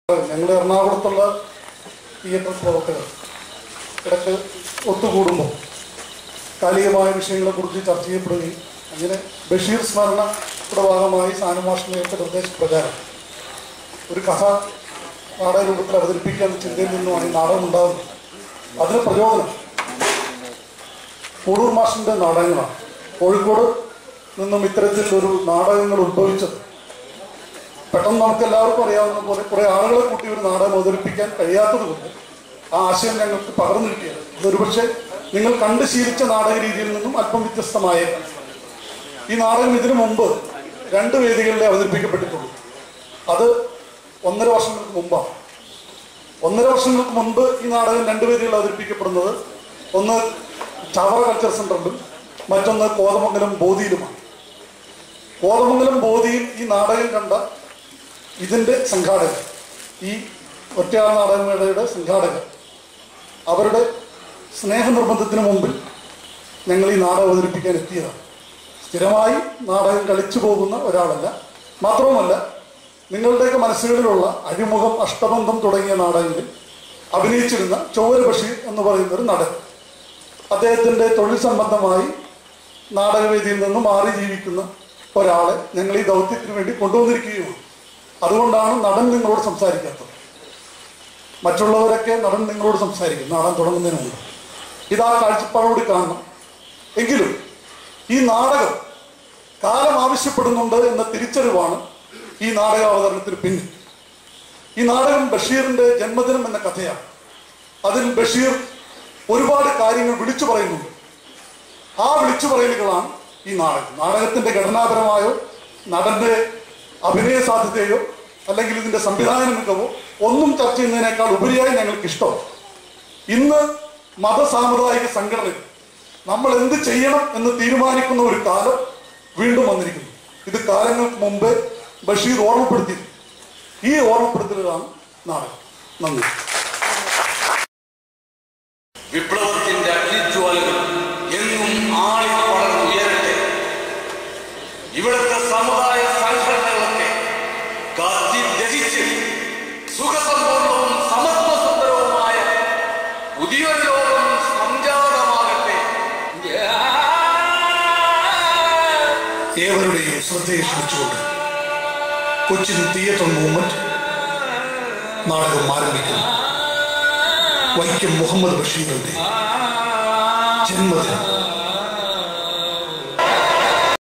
ഞങ്ങൾ എറണാകുളത്തുള്ള തിയേറ്റർ പ്രവർത്തകർ ഇടയ്ക്ക് ഒത്തുകൂടുമ്പോൾ കാലികമായ വിഷയങ്ങളെക്കുറിച്ച് ചർച്ച ചെയ്യപ്പെടുകയും അങ്ങനെ ബഷീർ സ്മരണയുടെ ഭാഗമായി സാനുമാഷ് നേരത്തെ നിർദ്ദേശപ്രകാരം ഒരു കഥ നാടക രൂപത്തിൽ അവതരിപ്പിക്കാമെന്ന ചിന്തയിൽ നിന്നുമാണ് ഈ നാടകം ഉണ്ടാകുന്നത് അതിന് പ്രചോദനം കൂടൂർ മാഷിൻ്റെ നാടകങ്ങളാണ് കോഴിക്കോട് നിന്നും ഇത്തരത്തിൽ ഒരു നാടകങ്ങൾ ഉത്ഭവിച്ചത് പെട്ടെന്ന് നമുക്ക് എല്ലാവർക്കും അറിയാവുന്ന പോലെ കുറെ ആളുകളെ കൂട്ടി ഒരു നാടകം അവതരിപ്പിക്കാൻ കഴിയാത്തത് കൊണ്ട് ആ ആശയം ഞങ്ങൾക്ക് പകർന്നു കിട്ടിയത് ഇതൊരുപക്ഷെ നിങ്ങൾ കണ്ട് ശീലിച്ച നാടക രീതിയിൽ നിന്നും അല്പം വ്യത്യസ്തമായേക്കാം ഈ നാടകം ഇതിനു മുമ്പ് രണ്ട് വേദികളിൽ അവതരിപ്പിക്കപ്പെട്ടിട്ടുള്ളൂ അത് ഒന്നര വർഷങ്ങൾക്ക് മുമ്പാണ് ഒന്നര വർഷങ്ങൾക്ക് മുൻപ് ഈ നാടകം രണ്ട് വേദികളിൽ അവതരിപ്പിക്കപ്പെടുന്നത് ഒന്ന് ചവറ കൾച്ചർ സെന്ററിലും മറ്റൊന്ന് കോതമംഗലം ബോധിയിലുമാണ് കോതമംഗലം ബോധിയിൽ ഈ നാടകം കണ്ട ഇതിൻ്റെ സംഘാടകർ ഈ ഒറ്റയാൾ നാടകമേളയുടെ സംഘാടകർ അവരുടെ സ്നേഹനിർബന്ധത്തിന് മുമ്പിൽ ഞങ്ങൾ ഈ നാടകം അവതരിപ്പിക്കാൻ എത്തിയതാണ് സ്ഥിരമായി നാടകം കളിച്ചു പോകുന്ന ഒരാളല്ല മാത്രവുമല്ല നിങ്ങളുടെയൊക്കെ മനസ്സുകളിലുള്ള അഴിമുഖം അഷ്ടബന്ധം തുടങ്ങിയ നാടകങ്ങളിൽ അഭിനയിച്ചിരുന്ന ചൊവ്വര ബഷീർ എന്ന് പറയുന്ന ഒരു നടൻ അദ്ദേഹത്തിൻ്റെ തൊഴിൽ സംബന്ധമായി നാടകവേദിയിൽ നിന്ന് മാറി ജീവിക്കുന്ന ഒരാളെ ഞങ്ങൾ ഈ ദൗത്യത്തിന് വേണ്ടി കൊണ്ടുവന്നിരിക്കുകയുമാണ് അതുകൊണ്ടാണ് നടൻ നിങ്ങളോട് സംസാരിക്കാത്തത് മറ്റുള്ളവരൊക്കെ നടൻ നിങ്ങളോട് സംസാരിക്കും നാടൻ തുടങ്ങുന്നതിന് മുമ്പ് ഇതാ കാഴ്ചപ്പാടോട് കാണണം എങ്കിലും ഈ നാടകം കാലം ആവശ്യപ്പെടുന്നുണ്ട് എന്ന തിരിച്ചറിവാണ് ഈ നാടക അവതരണത്തിന് പിന്നിൽ ഈ നാടകം ബഷീറിന്റെ ജന്മദിനം എന്ന കഥയാണ് അതിൽ ബഷീർ ഒരുപാട് കാര്യങ്ങൾ വിളിച്ചു പറയുന്നുണ്ട് ആ വിളിച്ചു പറയലുകളാണ് ഈ നാടകം നാടകത്തിന്റെ ഘടനാപരമായോ നടന്റെ അഭിനയ സാധ്യതയോ അല്ലെങ്കിൽ ഇതിന്റെ സംവിധാന മികവോ ഒന്നും ചർച്ച ചെയ്യുന്നതിനേക്കാൾ ഉപരിയായി ഞങ്ങൾക്ക് ഇഷ്ടം ഇന്ന് മതസാമുദായിക സംഘടനകൾ നമ്മൾ എന്ത് ചെയ്യണം എന്ന് തീരുമാനിക്കുന്ന ഒരു കാലം വീണ്ടും വന്നിരിക്കുന്നു ഇത് കാലങ്ങൾക്ക് മുമ്പേ ബഷീർ ഓർമ്മപ്പെടുത്തി ഈ ഓർമ്മപ്പെടുത്തലുകളാണ് നാടകം നന്ദി വിപ്ലവത്തിന്റെ അഗ്നിജ്വാലകൾ എന്നും ആളി പടർന്നുയരട്ടെ ഇവിടുത്തെ സമുദായ സംഘടനകളൊക്കെ കത്തി ദഹിച്ച് സുഖസമ്പൂർണവും സമത്വസുന്ദരവുമായ പുതിയൊരു ലോകം സംജാതമാകട്ടെ ഏവരുടെയും ശ്രദ്ധയെ ക്ഷണിച്ചുകൊണ്ട് കൊച്ചിൻ തിയേറ്റർ മൂവ്മെന്റ് നാടകം ആരംഭിക്കുന്നു വൈക്കം മുഹമ്മദ് ബഷീറിന്റെ ജന്മദിനം